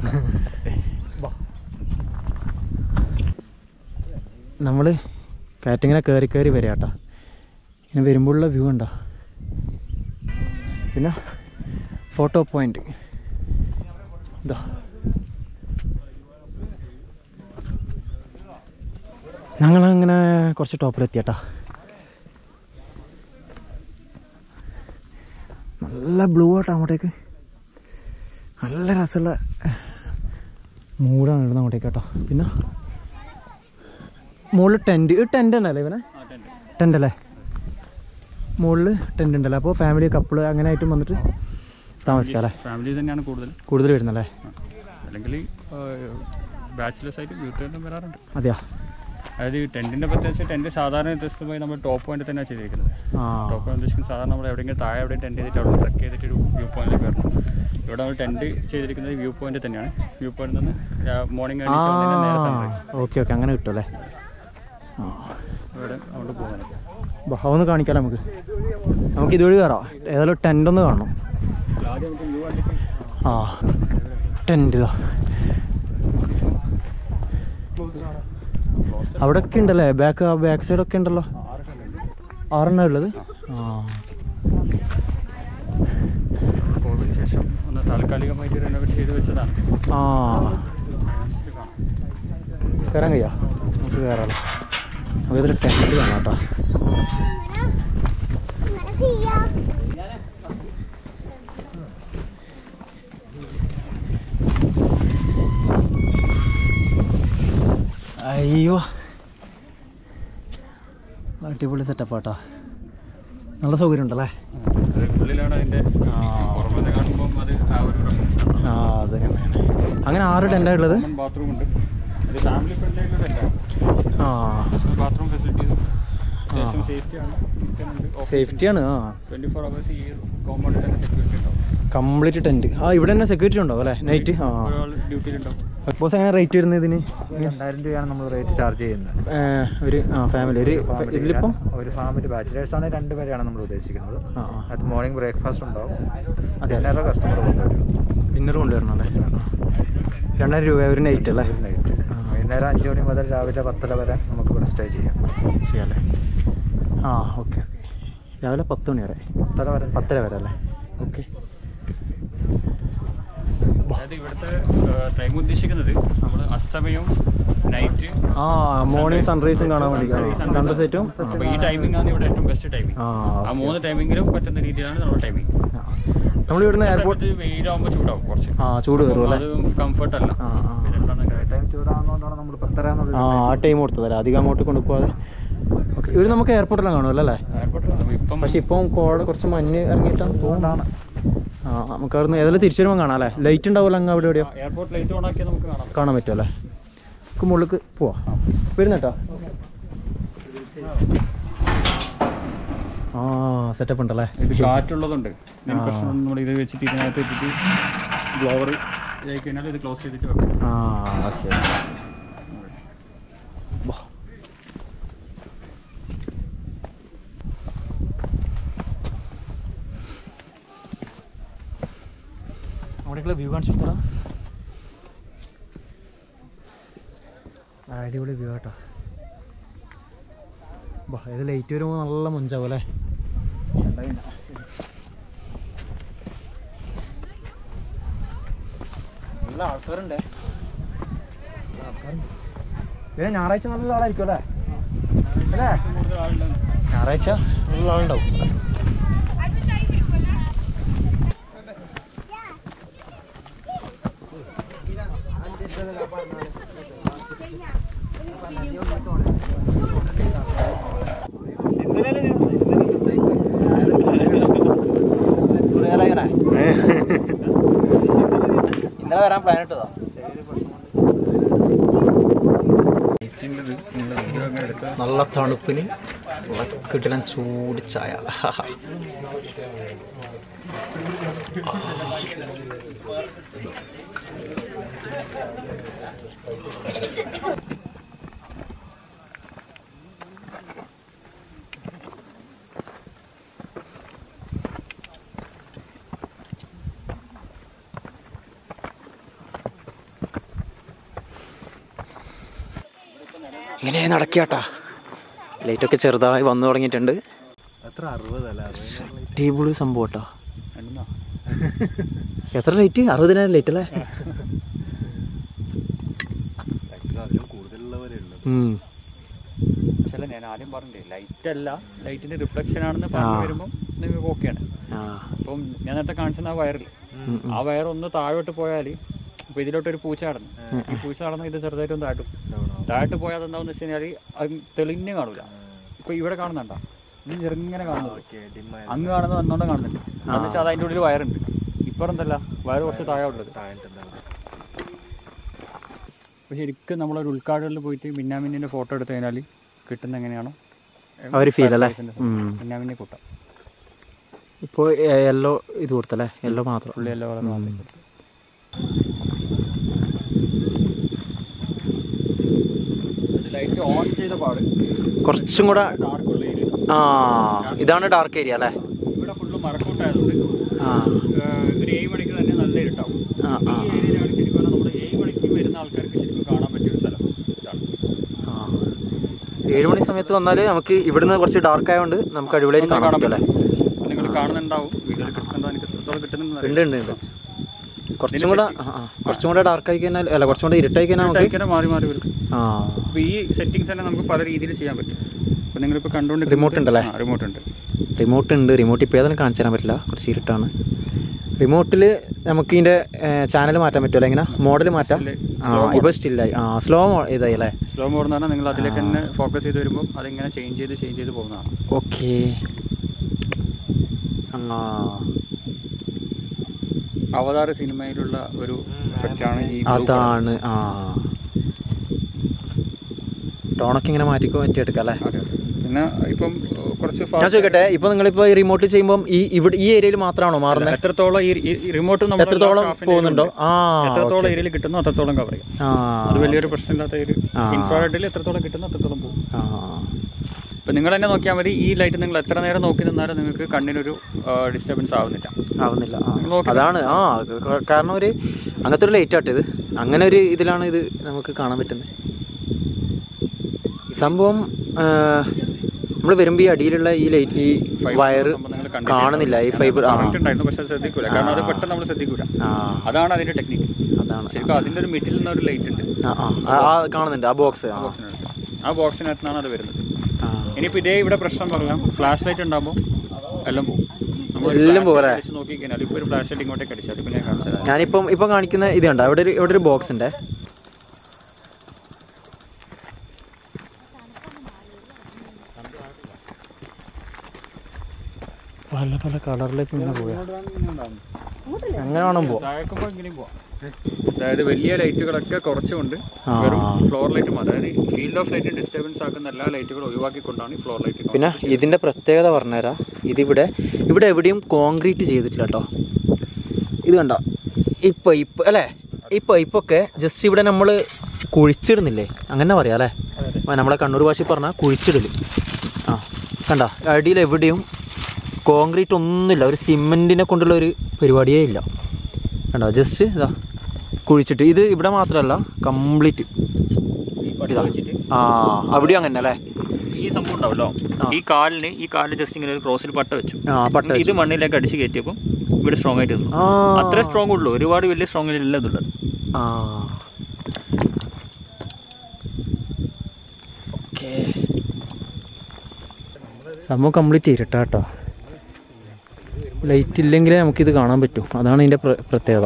നമ്മൾ കാറ്റിങ്ങനെ കയറി കയറി വരാം കേട്ടോ ഇങ്ങനെ വരുമ്പോഴുള്ള വ്യൂ ഉണ്ടോ പിന്നെ ഫോട്ടോ പോയിന്റ് ഇതാ ഞങ്ങളങ്ങനെ കുറച്ച് ടോപ്പിലെത്തിയട്ടാ നല്ല ബ്ലൂ ആട്ടോ അങ്ങോട്ടേക്ക് നല്ല രസമുള്ള മൂടാണ് ഇടുന്നത് അങ്ങോട്ടേക്ക് കേട്ടോ പിന്നെ മുകളിൽ ടെൻറ്റ് ഈ ടെൻ്റ് തന്നെ അല്ലേ ഇവനെ ടെൻ്റ് അല്ലേ മുകളിൽ ടെൻ്റ് ഉണ്ടല്ലോ അപ്പോൾ ഫാമിലി കപ്പിള് അങ്ങനെ ആയിട്ടും വന്നിട്ട് താമസിക്കാം അല്ലേ
ഫാമിലി തന്നെയാണ് കൂടുതൽ
കൂടുതൽ വരുന്നല്ലേ
അല്ലെങ്കിൽ ബാച്ചിലേഴ്സ് ആയിട്ട് വീട്ടുകാരും വരാറുണ്ട്
അതെയാ
അതായത് ഈ ടെൻറ്റിൻ്റെ പ്രത്യേകിച്ച് ടെൻറ്റ് സാധാരണ വ്യത്യസ്തമായി നമ്മൾ ടോപ്പ് പോയിന്റ് തന്നെയാണ് ചെയ്തിരിക്കുന്നത്
ആ
ടോപ്പ് പോയിന്റ് ഉദ്ദേശിക്കുന്നത് സാധാരണ നമ്മൾ എവിടെയെങ്കിലും താഴെ എവിടെയും ടെൻറ്റ് ചെയ്തിട്ട് അവിടെ ട്രക്ക് ചെയ്തിട്ട് ഒരു വ്യൂ പോയിന്റിലേക്ക് വരണം ഇവിടെ നമ്മൾ ടെൻറ്റ് ചെയ്തിരിക്കുന്നത് വ്യൂ പോയിന്റ് തന്നെയാണ് വ്യൂ പോയിന്റ് നിന്ന് മോർണിംഗ്
ആ
നേരെ സൺറൈസ്
ഓക്കെ ഓക്കെ അങ്ങനെ കിട്ടും അല്ലേ ആ
ഇവിടെ അവിടെ പോകാനൊക്കെ
ഒന്ന് കാണിക്കാം നമുക്ക് നമുക്ക് ഇതുവഴി കയറാം ഏതായാലും ടെൻ്റ് ഒന്ന് കാണണം
ആദ്യം നമുക്ക് വ്യൂ കണ്ടിട്ട്
ആ ടെൻ്റ് ഇതാ അവിടെ ഒക്കെ ഉണ്ടല്ലേ ബാക്ക് ബാക്ക് സൈഡ് ഒക്കെ ഉണ്ടല്ലോ ആറെണ്ണം ഉള്ളത് ആ
കോവിഡിന് ശേഷം ഒന്ന് താൽക്കാലികമായിട്ട് റെനോവേറ്റ് ചെയ്ത് വെച്ചതാണ്
ആ
ഇത് കാണാം.
കയറാൻ കഴിയാ നമുക്ക് കയറാമല്ലോ നമുക്ക് ഇതിൽ ടെൻ്റ് കാണാം കേട്ടോ അയ്യോ അടിപൊളി സെറ്റപ്പാട്ടാ നല്ല സൗകര്യം ഉണ്ടല്ലേ
അത് ഉള്ളിലാണ് അതിൻ്റെ പുറമെ കാണുമ്പോൾ അത് ആ ഒരു റെഫറൻസ്
ആ അത് അങ്ങനെ ആറ് ടെൻ്റാ ഉള്ളത്
ബാത്റൂം ഉണ്ട് അത് ഫാമിലി ഫ്രണ്ട്ലി ആയിട്ടുള്ള ടെൻറ്റാണ്
ആ
ബാത്റൂം ഫെസിലിറ്റീസും അത്യാവശ്യം സേഫ്റ്റിയാണ്
സേഫ്റ്റിയാണ് ആ
ട്വൻറ്റി ഫോർ അവേഴ്സ് ഈ കോമ്പൗണ്ടിൽ തന്നെ സെക്യൂരിറ്റി ഉണ്ടാവും
കംപ്ലീറ്റ് ടെൻറ്റ് ആ ഇവിടെ തന്നെ സെക്യൂരിറ്റി ഉണ്ടാവും അല്ലേ നൈറ്റ് ആ
ഒരാൾ ഡ്യൂട്ടിയിലുണ്ടാവും
ബോസ് എങ്ങനെ റേറ്റ് വരുന്നത് ഇതിന്
രണ്ടായിരം രൂപയാണ് നമ്മൾ റേറ്റ് ചാർജ് ചെയ്യുന്നത്
ഏ, ഒരു ആ ഫാമിലി ഒരു
ഫാമിലി
ഇതിലിപ്പം
ഒരു ഫാമിലി ബാച്ചിലേഴ്സ് ആണ് രണ്ട് പേരെയാണ് നമ്മൾ ഉദ്ദേശിക്കുന്നത്
ആ ആ
അത് മോർണിംഗ് ബ്രേക്ക്ഫാസ്റ്റ് ഉണ്ടാവും
അതെ.
ഡിന്നറിലെ കസ്റ്റമർ കൊണ്ടുവരും
ഡിന്നർ കൊണ്ടുവരണം അല്ലേ രണ്ടായിരം രൂപ ഒരു നൈറ്റ് അല്ലേ
ഒരു നൈറ്റ് വൈകുന്നേരം അഞ്ച് മണി മുതൽ രാവിലെ പത്തര വരെ നമുക്ക് ഇവിടെ സ്റ്റേ ചെയ്യാം
ചെയ്യാല്ലേ ആ ഓക്കെ ഓക്കെ രാവിലെ പത്ത് മണി വരെ
പത്തര വരെ
പത്തര വരെ അല്ലേ ഓക്കെ
അതായത് ഇവിടുത്തെ ടൈം ഉദ്ദേശിക്കുന്നത് നമ്മൾ അസ്തമയവും നൈറ്റ്
ആ മോർണിംഗ് സൺറൈസും കാണാൻ വേണ്ടി സൺസെറ്റും
അപ്പോൾ ഈ ടൈമിംഗ് ആണ് ഇവിടെ ഏറ്റവും ബെസ്റ്റ് ടൈമിംഗ്
ആ
ആ മൂന്ന് ടൈമിങ്ങിലും പറ്റുന്ന രീതിയിലാണ് നമ്മുടെ ടൈമിംഗ്
നമ്മൾ ഇവിടുന്ന് എയർപോർട്ട്
വെയിലാകുമ്പോൾ ചൂടാവും കുറച്ച്
ആ ചൂട് കയറും അല്ലേ
അത് കംഫർട്ട് അല്ല
ആ ആ
ഇതിലാണ് കാര്യം.
ടൈം ചൂടാകുന്നതുകൊണ്ടാണ് നമ്മൾ പത്തര എന്നുള്ളത്
ആ ആ ടൈം കൊടുത്തതല്ലേ അധികം അങ്ങോട്ട് കൊണ്ടുപോകാതെ ഓക്കെ ഇവിടെ നമുക്ക് എയർപോർട്ടിലാണ് കാണുമല്ലോ അല്ലേ
Airport ആണ്. ഇപ്പം
പക്ഷെ ഇപ്പം കോട കുറച്ച് മഞ്ഞ് ഇറങ്ങിയിട്ടാണ് തോന്നുന്നതാണ് ആ നമുക്ക് അവിടുന്ന് ഏതായാലും തിരിച്ചു വരുമ്പോൾ കാണാം അല്ലേ ലൈറ്റ് ഉണ്ടാവുമല്ലോ അങ്ങ് അവിടെ എവിടെയോ
എയർപോർട്ട് ലൈറ്റ് ഓൺ ആക്കിയാൽ നമുക്ക് കാണാം
കാണാൻ പറ്റുമല്ലേ നമുക്ക് മുകളിലേക്ക് പോവാം വരുന്നേട്ടാ ആ സെറ്റപ്പ് ഉണ്ടല്ലേ
ഇത് കാറ്റുള്ളതുണ്ട് ഇതിന് പ്രശ്നമൊന്നും നമ്മൾ ഇത് വെച്ചിട്ട് ഇതിനകത്ത് ഇട്ടിട്ട് ബ്ലോവർ ഇതായി കഴിഞ്ഞാൽ ഇത് ക്ലോസ് ചെയ്തിട്ട് വെക്കാം
ആ ഓക്കെ അവിടേക്കുള്ള വ്യൂ കാണിച്ചു കൊടുത്തടാ അടിപൊളി വ്യൂ കേട്ടോ ബാ ഇത് ലൈറ്റ് വരുമ്പോൾ നല്ല മഞ്ചാവും അല്ലേ നല്ല ആൾക്കാരുണ്ടേ പിന്നെ ഞായറാഴ്ച നല്ല ആളായിരിക്കും അല്ലേ അല്ലേ
കൂടുതൽ ആളുണ്ടാവും
ഞായറാഴ്ച നല്ല ആളുണ്ടാവും ഇന്നലെ വരാൻ പ്ലാൻ ഇട്ടതാ
ലൈറ്റിൻ്റെത് നിങ്ങൾ വീഡിയോ അങ്ങനെ എടുത്താൽ
നല്ല തണുപ്പിന് കിട്ടലൻ ചൂട് ചായ ഇങ്ങനെ നടക്കിയാട്ടാ ലൈറ്റൊക്കെ ചെറുതായി വന്നു തുടങ്ങിയിട്ടുണ്ട്
എത്ര അറുപതല്ല
അടിപൊളി സംഭവം കേട്ടോ
എന്നാ
എത്ര ലൈറ്റ് അറുപതിനായിരം ലൈറ്റ് അല്ലേ
അതിലും കൂടുതലുള്ളവരേ ഉള്ളത്
ഉം.
പക്ഷേ അല്ല, ഞാൻ ആദ്യം പറഞ്ഞില്ലേ ലൈറ്റ് അല്ല ലൈറ്റിന്റെ റിഫ്ലക്ഷൻ ആണെന്ന് പറഞ്ഞു
ആ.
വരുമ്പോൾ നിങ്ങൾക്ക് ഓക്കെയാണ്
ആ
അപ്പം ഞാൻ നേരത്തെ കാണിച്ചത് ആ വയറിൽ
ഉം, ഉം.
ആ വയർ ഒന്ന് താഴോട്ട് പോയാൽ ഇപ്പൊ ഇതിലോട്ട് ഒരു പൂച്ച നടന്നു ഈ പൂച്ച നടന്ന ഇത് ചെറുതായിട്ട് ഒന്ന് താഴ്ത്തും താഴ്ത്ത് പോയാൽ എന്താണെന്ന് വെച്ച് കഴിഞ്ഞാൽ അത് തെളിഞ്ഞ് കാണൂല ഇപ്പൊ ഇവിടെ കാണുന്നുണ്ടോ ഇത് ചെറുങ്ങനെ കാണുന്നത് അങ്ങ് കാണുന്നത് വന്നോണ്ട് കാണുന്നുണ്ട് എന്ന് വെച്ചാൽ അത് അതിൻ്റെ ഉള്ളിൽ വയറുണ്ട് ഇപ്പുറം എന്തല്ല വയറ് കുറച്ച് താഴെ ഉള്ളത് അപ്പോൾ ശരിക്കും നമ്മളൊരു ഉൾക്കാടുകളിൽ പോയിട്ട് മിന്നാമിന്നിൻ്റെ ഫോട്ടോ എടുത്തു കഴിഞ്ഞാൽ കിട്ടുന്ന എങ്ങനെയാണോ
ആ ഒരു feel അല്ലേ? ഉം.
മിന്നാമിന്നെ കൂട്ടാം
ഇപ്പോൾ യെല്ലോ ഇത് കൊടുത്തല്ലേ യെല്ലോ മാത്രം
പുള്ളി എല്ലാം വളർന്ന്
ഉം.
വന്നിട്ട് ലൈറ്റ് ഓൺ ചെയ്ത പാട്
കുറച്ചും കൂടെ
ഡാർക്ക് ഉള്ള ഏരിയ
ആ ഇതാണ് ഡാർക്ക് ഏരിയ അല്ലേ
ഇവിടെ ഫുള്ള് മറക്കൂട്ടായതുകൊണ്ട്
ആ
ഏഹ്, ഒരു ഏഴ് മണിക്ക് തന്നെ നല്ല ഇരുട്ടാവും
ആ ആ
ഈ ഏരിയയിലാണ് ശരിക്കും പറഞ്ഞാൽ നമ്മുടെ ഏഴ് മണിക്ക് വരുന്ന ആൾക്കാർക്ക് ശരിക്കും കാണാൻ പറ്റിയ ഒരു സ്ഥലം ഇതാണ്
ആ ഏഴ് മണി സമയത്ത് വന്നാൽ നമുക്ക് ഇവിടുന്ന് കുറച്ച് ഡാർക്ക് ആയതുകൊണ്ട് നമുക്ക് അടിപൊളിയായിട്ട് കാണാൻ പറ്റും അല്ലേ
നിങ്ങൾ കാണുന്നുണ്ടാവും വീഡിയോയിൽ കിട്ടുന്നുണ്ടോ എനിക്ക് എത്രത്തോളം കിട്ടുന്നുണ്ടെന്ന്
ഉണ്ട് ഉണ്ട് ഉണ്ട് കുറച്ചും കൂടെ ആ, ആ. കുറച്ചും കൂടെ ഡാർക്ക് ആയി കഴിഞ്ഞാൽ അല്ല കുറച്ചും കൂടെ ഇരുട്ടായി കഴിഞ്ഞാൽ നമുക്ക്
അറിയാം മാറി മാറി വരും
ആ
അപ്പോൾ ഈ സെറ്റിങ്സ് തന്നെ നമുക്ക് പല രീതിയിൽ ചെയ്യാൻ പറ്റും അപ്പോൾ നിങ്ങളിപ്പോൾ കണ്ടുകൊണ്ട്
Remote ഉണ്ടല്ലേ?
റിമോട്ട് ഉണ്ട്
റിമോട്ട് ഉണ്ട് റിമോട്ട് ഇപ്പോൾ ഏതായാലും കാണിച്ചു തരാൻ പറ്റില്ല കുറച്ച് ഇരുട്ടാണ് റിമോട്ടിൽ നമുക്ക് ഇതിൻ്റെ ചാനൽ മാറ്റാൻ പറ്റുമല്ലോ എങ്ങനെ മോഡൽ മാറ്റാം
Still,
ആ
slow
ഇപ്പോൾ സ്റ്റില്ലായി ആ സ്ലോ ഇതായി അല്ലേ
സ്ലോ മോഡ് എന്ന് പറഞ്ഞാൽ നിങ്ങൾ അതിലേക്ക് തന്നെ ഫോക്കസ് ചെയ്ത് വരുമ്പോൾ അതിങ്ങനെ ചേഞ്ച് ചെയ്ത് ചേഞ്ച് ചെയ്ത് പോകുന്നതാണ്
ഓക്കെ ആ
അവതാര സിനിമയിലുള്ള ഒരു എഫക്റ്റാണ് ഈ blue
അതാണ് ആ ടോണൊക്കെ ഇങ്ങനെ മാറ്റി മാറ്റി എടുക്കാം അല്ലേ
colour. അതെ അതെ പിന്നെ ഇപ്പം ഏഹ്, കുറച്ച്
ഞാൻ
fast-
ചോദിക്കട്ടെ ഇപ്പൊ നിങ്ങളിപ്പോ ഈ റിമോട്ട് ചെയ്യുമ്പോൾ ഈ ഇവിടെ ഈ ഏരിയയിൽ മാത്രമാണോ മാറുന്നത്
എത്രത്തോളം ഈ റിമോട്ട് നമ്മൾ
എത്രത്തോളം പോകുന്നുണ്ടോ ആ
എത്രത്തോളം ഏരിയയിൽ കിട്ടുന്നു അത്രത്തോളം കവർ ചെയ്യാം
ആ
അത് വലിയൊരു പ്രശ്നമില്ലാത്ത ഒരു
ആ.
ഇൻഫ്രാറെഡിൽ എത്രത്തോളം കിട്ടുന്നു അത്രത്തോളം പോകും
ആ
ഇപ്പം നിങ്ങൾ തന്നെ നോക്കിയാൽ മതി ഈ ലൈറ്റ് നിങ്ങൾ എത്ര നേരം നോക്കി നിന്നാലും നിങ്ങൾക്ക് കണ്ണിനൊരു ഡിസ്റ്റർബൻസ് ആവുന്നില്ല
ആവുന്നില്ല ആ.
നോക്കി
അതാണ് ആ ക- കാരണം ഒരു അങ്ങനത്തെ ഒരു ലൈറ്റ് ആട്ട് ഇത് അങ്ങനെ ഒരു ഇതിലാണ് ഇത് നമുക്ക് കാണാൻ പറ്റുന്നത് ഈ സംഭവം നമ്മൾ വരുമ്പോൾ ഈ അടിയിലുള്ള ഈ ലൈറ്റ് ഈ വയറ്
സംഭവം നിങ്ങൾ കണ്ടിട്ടില്ല.
കാണുന്നില്ല ഈ ഫൈബർ ആ
Current ഉണ്ടായിരുന്നു പക്ഷെ അത് ശ്രദ്ധിക്കൂല കാരണം അത് പെട്ടെന്ന് നമ്മൾ ശ്രദ്ധിക്കൂല
ആ
അതാണ് അതിന്റെ ടെക്നിക്ക്
അതാണ്
ശരിക്കും അതിന്റെ ഒരു മിഡിൽ നിന്ന് ഒരു ലൈറ്റ് ഉണ്ട്
ആ ആ ആ, ആ കാണുന്നുണ്ട് ആ ബോക്സ് ആ
ബോക്സിനകത്ത് ആ ബോക്സിനകത്താണ് അത് വരുന്നത്
ആ
ഇനിയിപ്പോ ഇതേ ഇവിടെ പ്രശ്നം പറയാം ഫ്ലാഷ് ലൈറ്റ് ഉണ്ടാകുമ്പോൾ എല്ലാം പോകും നമ്മൾ
എല്ലാം പോകും അല്ലേ?
നോക്കി കഴിഞ്ഞാൽ ഇപ്പൊ ഒരു ഫ്ലാഷ് ലൈറ്റ് ഇങ്ങോട്ടേക്ക് അടിച്ചാൽ പിന്നെ ഞാൻ കാണിച്ചത്
ഞാനിപ്പം ഇപ്പം കാണിക്കുന്ന ഇത് കണ്ടോ ഇവിടെ ഒരു ഇവിടെ ഒരു ബോക്സ് ഉണ്ട് പല പല കളറിലേക്ക് ഇങ്ങനെ പോവുക എങ്ങനെ വേണം പോവാം
താഴേക്കുമ്പോ ഇങ്ങനെയും പോവാം അതായത് വലിയ ലൈറ്റുകളൊക്കെ കുറച്ചുകൊണ്ട്
ആ.
വെറും ഫ്ലോർ ലൈറ്റ് മാത്രം അതായത് ഫീൽഡ് ഓഫ് ലൈറ്റ് ഡിസ്റ്റർബൻസ് ആക്കുന്ന എല്ലാ ലൈറ്റുകളും ഒഴിവാക്കിക്കൊണ്ടാണ് ഈ ഫ്ലോർ ലൈറ്റ്
പിന്നെ ഇതിന്റെ പ്രത്യേകത പറഞ്ഞുതരാം ഇതിവിടെ ഇവിടെ എവിടെയും കോൺക്രീറ്റ് ചെയ്തിട്ടില്ല കേട്ടോ ഇത് കണ്ടോ ഇപ്പൊ ഇപ്പൊ അല്ലേ ഈ പൈപ്പൊക്കെ ജസ്റ്റ് ഇവിടെ നമ്മൾ കുഴിച്ചിടുന്നില്ലേ അങ്ങനെ പറയാം അല്ലേ ആ, നമ്മളെ കണ്ണൂർ ഭാഷയിൽ പറഞ്ഞാൽ കുഴിച്ചിടല് ആ കണ്ട അടിയിൽ എവിടെയും കോൺക്രീറ്റ് ഒന്നുമില്ല ഒരു സിമെൻറ്റിനെ കൊണ്ടുള്ള ഒരു പരിപാടിയേ ഇല്ല കണ്ടോ ജസ്റ്റ് ഇതാ കുഴിച്ചിട്ട് ഇത് ഇവിടെ മാത്രമല്ല കംപ്ലീറ്റ്
ഈ പട്ടി
ഇതാ
വെച്ചിട്ട്
ആ അവിടെയും അങ്ങനെ അല്ലേ
ഈ സംഭവം ഉണ്ടാവല്ലോ
ആ.
ഈ കാലിന് ഈ കാലിൽ ജസ്റ്റ് ഇങ്ങനെ ഒരു ക്രോസിൽ പട്ട വെച്ചു
ആ പട്ട
എന്നിട്ട് ഇത് മണ്ണിലേക്ക് അടിച്ച് കയറ്റിയപ്പോൾ ഇവിടെ സ്ട്രോങ് ആയിട്ട് നിന്നു
ആ
അത്ര സ്ട്രോങ് ഉള്ളൂ ഒരുപാട് വലിയ സ്ട്രോങ് ഇല്ല ഇതുള്ളത്
ആ ഓക്കേ സംഭവം കംപ്ലീറ്റ് ഇരുട്ടാട്ടോ ലൈറ്റ് ഇല്ലെങ്കിലേ നമുക്കിത് കാണാൻ പറ്റൂ അതാണ് ഇതിൻ്റെ പ്ര- പ്രത്യേകത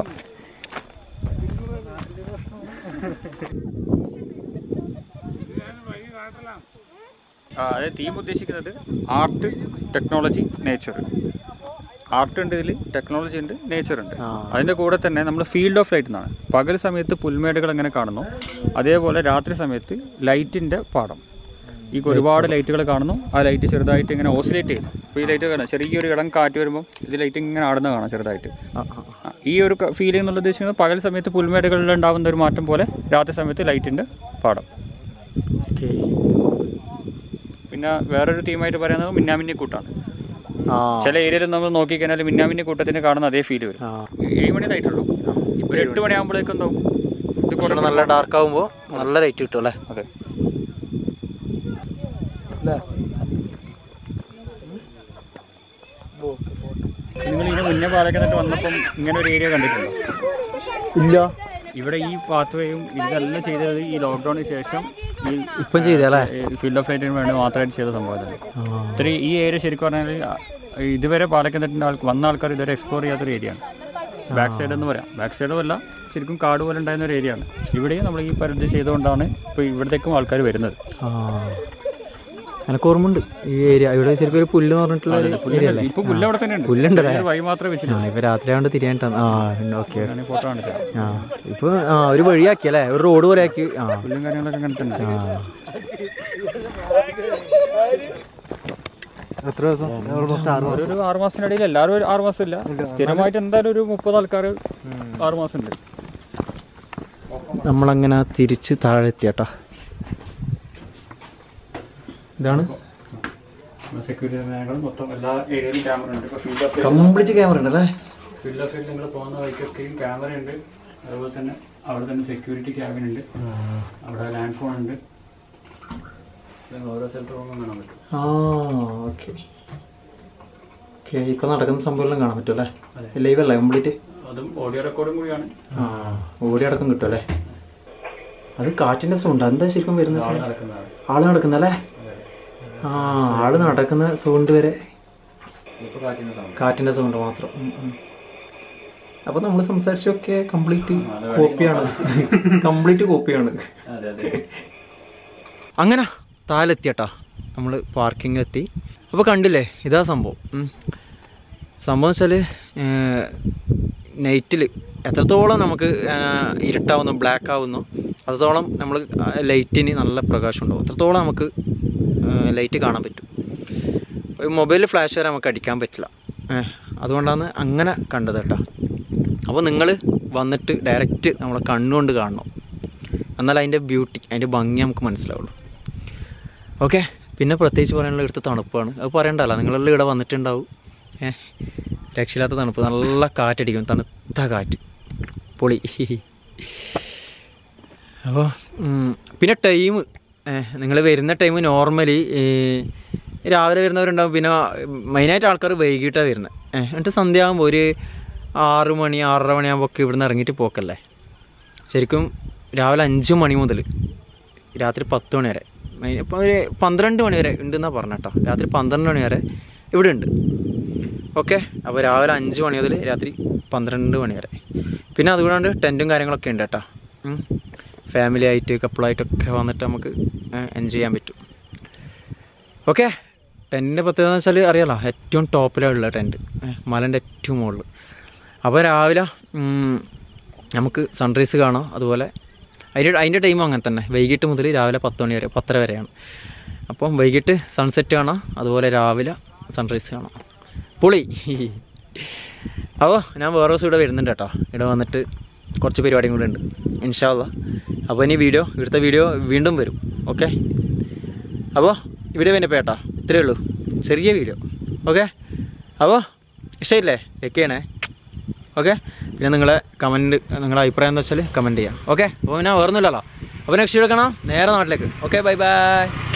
ആ, അതായത് തീം ഉദ്ദേശിക്കുന്നത് ആർട്ട് ടെക്നോളജി നേച്ചർ ആർട്ട് ഉണ്ട് ഇതിൽ ടെക്നോളജി ഉണ്ട് നേച്ചർ ഉണ്ട്
ആ.
അതിന്റെ കൂടെ തന്നെ നമ്മൾ ഫീൽഡ് ഓഫ് ലൈറ്റ് എന്നാണ് പകൽ സമയത്ത് പുൽമേടുകൾ എങ്ങനെ കാണുന്നു അതേപോലെ രാത്രി സമയത്ത് ലൈറ്റിന്റെ പാടം ഈ ഒരുപാട് ലൈറ്റുകൾ കാണുന്നു ആ ലൈറ്റ് ചെറുതായിട്ട് ഇങ്ങനെ ഓസിലേറ്റ് ചെയ്യുന്നു അപ്പോൾ ഈ ലൈറ്റ് കാണാം ചെറിയൊരു ഇടം കാറ്റ് വരുമ്പോൾ ഇത് ലൈറ്റ് ഇങ്ങനെ ആടുന്ന കാണാം ചെറുതായിട്ട്
ആ, ആ, ആ.
ആ, ഈ ഒരു ഫീലിംഗ് എന്നുള്ള ഉദ്ദേശിക്കുന്നത് പകൽ സമയത്ത് പുൽമേടുകളിൽ ഉണ്ടാകുന്ന ഒരു മാറ്റം പോലെ രാത്രി സമയത്ത് ലൈറ്റിന്റെ പാടം
ഓക്കേ
പിന്നെ വേറൊരു തീമായിട്ട് പറയുന്നത് മിന്നാമിന്നി കൂട്ടാണ്
ആ
ചില ഏരിയയിൽ നമ്മൾ നോക്കിക്കഴിഞ്ഞാൽ മിന്നാമിന്നി കൂട്ടത്തിന് കാണുന്ന അതേ ഫീല് വരും
ആ
ഏഴ് മണി ആയിട്ടുള്ളൂ ഒരു എട്ട് മണിയാകുമ്പോഴേക്കും എന്താവും ഇത്
കുറച്ചുകൂടെ നല്ല ഡാർക്ക് ആകുമ്പോൾ നല്ല ലൈറ്റ് കിട്ടും അല്ലേ
അതെ നിങ്ങൾ ഇതിന് മുന്നേ പാലക്കന്നിട്ട് വന്നപ്പം ഇങ്ങനെ ഒരു ഏരിയ കണ്ടിട്ടുണ്ടോ
ഇല്ല
ഇവിടെ ഈ പാത്വേയും ഇതെല്ലാം ചെയ്തത് ഈ ലോക്ക്ഡൌണിന് ശേഷം ഈ
ഇപ്പം ചെയ്തല്ലേ
ഫീൽഡ് ഓഫ് ലൈറ്റിന് വേണ്ടി മാത്രമായിട്ട് ചെയ്ത സംഭവം
ആ
ഇത്രയും ഈ ഏരിയ ശരിക്കും പറഞ്ഞാൽ ഇതുവരെ പാലക്കന്നിട്ടിന്റെ ആൾ വന്ന ആൾക്കാർ ഇതുവരെ എക്സ്പ്ലോർ ചെയ്യാത്തൊരു ഏരിയയാണ് ബാക്ക് സൈഡ് എന്ന് പറയാം ബാക്ക് സൈഡും അല്ല ശരിക്കും കാട് പോലെ ഉണ്ടായിരുന്ന ഒരു ഏരിയയാണ് ഇവിടെയും നമ്മൾ ഈ പരിധി ചെയ്തുകൊണ്ടാണ് ഇപ്പോൾ ഇവിടത്തേക്കും ആൾക്കാർ വരുന്നത്
ആ എനിക്ക് ഓർമ്മയുണ്ട് ഈ ഏരിയ ഇവിടെ ശരിക്കും ഒരു പുല്ല് എന്ന് പറഞ്ഞിട്ടുള്ള ഒരു ഏരിയ അല്ലേ
ഇപ്പൊ പുല്ല് അവിടെ തന്നെ ഉണ്ട്
പുല്ലുണ്ടല്ലേ
ചെറിയൊരു വഴി മാത്രമേ
ആ
വെച്ചിട്ടുള്ളൂ
ഇപ്പൊ രാത്രി ആണ്ട് തിരിയാൻ ആ ഓക്കെ
ഞാൻ ഫോട്ടോ കാണിച്ചാൽ
ആ ഇപ്പൊ ആ ഒരു വഴിയാക്കി അല്ലേ ഒരു റോഡ് പോലെ ആക്കി ആ
പുല്ലും കാര്യങ്ങളൊക്കെ അങ്ങനെ തന്നെ
ആ
എത്ര ദിവസം ഓൾമോസ്റ്റ് ആറ്
ഒരു ഒരു ആറ് മാസത്തിനിടയിൽ എല്ലാവരും ഒരു ആറ് മാസം ഇല്ല സ്ഥിരമായിട്ട് എന്തായാലും ഒരു മുപ്പത് ആൾക്കാർ ആറ് മാസം ഉണ്ട്
നമ്മളങ്ങനെ തിരിച്ച് താഴെ എത്തിയട്ടാ ഇതാണ്
സെക്യൂരിറ്റി മേഖല മൊത്തം എല്ലാ ഏരിയയിലും ക്യാമറ ഉണ്ട് ഇപ്പോൾ ഫീൽഡ് ഓഫ്
കംപ്ലീറ്റ് ക്യാമറ ഉണ്ട് അല്ലേ
ഫീൽഡ് ഓഫ് ഫീൽഡ് നിങ്ങൾ പോകുന്ന വഴിക്കൊക്കെയും ക്യാമറ ഉണ്ട് അതുപോലെ തന്നെ അവിടെ തന്നെ സെക്യൂരിറ്റി ക്യാബിൻ ഉണ്ട് അവിടെ ലാൻഡ് ഫോൺ ഉണ്ട് നിങ്ങൾ ഓരോ സ്ഥലത്ത് പോകുമ്പോൾ കാണാൻ പറ്റും
ആ ഓക്കെ ഓക്കെ ഇപ്പൊ നടക്കുന്ന സംഭവം കാണാൻ പറ്റും അല്ലേ ലൈവ് അല്ലേ കംപ്ലീറ്റ്
അതും ഓഡിയോ റെക്കോർഡും കൂടിയാണ്
ആ ഓടി അടക്കം കിട്ടും അല്ലേ അത് കാറ്റിന്റെ സൗണ്ട് എന്താ ശരിക്കും വരുന്ന
ആൾ
sound?
നടക്കുന്നതാണ്
ആള് നടക്കുന്നല്ലേ ആ ആള് നടക്കുന്ന സൗണ്ട് വരെ
ഇപ്പോൾ കാറ്റുന്നതാണ്
കാറ്റിന്റെ സൗണ്ട് മാത്രം ഉം, ഉം. അപ്പൊ നമ്മൾ സംസാരിച്ചൊക്കെ കംപ്ലീറ്റ് കോപ്പിയാണ് കംപ്ലീറ്റ് കോപ്പിയാണ്
അതെ അതെ
അങ്ങനെ താഴെത്തിയട്ടാ നമ്മൾ പാർക്കിങ്ങിലെത്തി അപ്പോൾ കണ്ടില്ലേ ഇതാ സംഭവം ഉം. സംഭവം വെച്ചാൽ നൈറ്റിൽ എത്രത്തോളം നമുക്ക് ആ, ഇരുട്ടാവുന്നു ബ്ലാക്ക് ആവുന്നു അത്രത്തോളം നമ്മൾ ലൈറ്റിന് നല്ല പ്രകാശം ഉണ്ടാവും അത്രത്തോളം നമുക്ക് ലൈറ്റ് കാണാൻ പറ്റും ഒരു മൊബൈലിൽ ഫ്ലാഷ് വരെ നമുക്ക് അടിക്കാൻ പറ്റില്ല ഏ, അതുകൊണ്ടാണ് അങ്ങനെ കണ്ടത് കേട്ടോ അപ്പോൾ നിങ്ങൾ വന്നിട്ട് ഡയറക്റ്റ് നമ്മളെ കണ്ണുകൊണ്ട് കാണണം എന്നാൽ അതിൻ്റെ ബ്യൂട്ടി അതിൻ്റെ ഭംഗി നമുക്ക് മനസ്സിലാവുള്ളൂ ഓക്കെ പിന്നെ പ്രത്യേകിച്ച് പറയാനുള്ള ഇവിടുത്തെ തണുപ്പാണ് അത് പറയണ്ടല്ലോ നിങ്ങളെല്ലാം ഇവിടെ വന്നിട്ടുണ്ടാവും ഏ രക്ഷയില്ലാത്ത തണുപ്പ് നല്ല കാറ്റടിക്കും തണുത്ത കാറ്റ് പൊളി അപ്പോൾ പിന്നെ ടൈം നിങ്ങൾ വരുന്ന ടൈം നോർമലി രാവിലെ വരുന്നവരുണ്ടാവും പിന്നെ മെയിനായിട്ട് ആൾക്കാർ വൈകിട്ടാണ് വരുന്നത് എന്നിട്ട് സന്ധ്യ ആകുമ്പോൾ ഒരു ആറ് മണി ആറര മണിയാകുമ്പോൾ ഒക്കെ ഇവിടുന്ന് ഇറങ്ങിയിട്ട് പോക്കല്ലേ ശരിക്കും രാവിലെ അഞ്ച് മണി മുതൽ രാത്രി പത്ത് മണി വരെ ഇപ്പോൾ ഒരു പന്ത്രണ്ട് മണി വരെ ഉണ്ടെന്നാണ് പറഞ്ഞ കേട്ടോ രാത്രി പന്ത്രണ്ട് മണി വരെ ഇവിടെ ഉണ്ട് ഓക്കെ അപ്പോൾ രാവിലെ അഞ്ച് മണി മുതൽ രാത്രി പന്ത്രണ്ട് മണി വരെ പിന്നെ അതുകൂടാണ്ട് ടെൻറ്റും കാര്യങ്ങളൊക്കെ ഉണ്ട് കേട്ടോ ഫാമിലി ആയിട്ട് കപ്പിളായിട്ടൊക്കെ വന്നിട്ട് നമുക്ക് എൻജോയ് ചെയ്യാൻ പറ്റും ഓക്കെ ടെൻറ്റിൻ്റെ പ്രത്യേകത എന്ന് വെച്ചാൽ അറിയാലോ ഏറ്റവും ടോപ്പിലുള്ള ടെൻറ്റ് മലൻ്റെ ഏറ്റവും മുകളിൽ അപ്പോൾ രാവിലെ ഉം, നമുക്ക് സൺറൈസ് കാണാം അതുപോലെ അതിൻ്റെ അതിൻ്റെ ടൈമും അങ്ങനെ തന്നെ വൈകിട്ട് മുതൽ രാവിലെ പത്ത് മണി വരെ പത്തര വരെയാണ് അപ്പം വൈകിട്ട് സൺസെറ്റ് കാണാം അതുപോലെ രാവിലെ സൺറൈസ് കാണാം പൊളി അപ്പോൾ ഞാൻ വേറെ ദിവസം ഇവിടെ വരുന്നുണ്ട് കേട്ടോ ഇവിടെ വന്നിട്ട് കുറച്ച് പരിപാടിയും കൂടെ ഉണ്ട് ഇൻഷാല്ല അപ്പോൾ ഇനി വീഡിയോ ഇവിടുത്തെ വീഡിയോ വീണ്ടും വരും ഓക്കെ അപ്പോൾ വീഡിയോ പിന്നെ പേട്ടാ ഇത്രയേ ഉള്ളൂ ചെറിയ വീഡിയോ ഓക്കെ അപ്പോൾ ഇഷ്ടമില്ലേ ലൈക്ക് ചെയ്യണേ ഓക്കെ പിന്നെ നിങ്ങളെ കമൻറ്റ് നിങ്ങളുടെ അഭിപ്രായം എന്താ വെച്ചാൽ കമൻറ്റ് ചെയ്യാം ഓക്കെ അപ്പോൾ ഞാൻ വേറൊന്നുമില്ലല്ലോ അപ്പോൾ നെക്സ്റ്റ് വീഡിയോ കാണാം നേരെ നാട്ടിലേക്ക് ഓക്കെ ബൈ ബൈ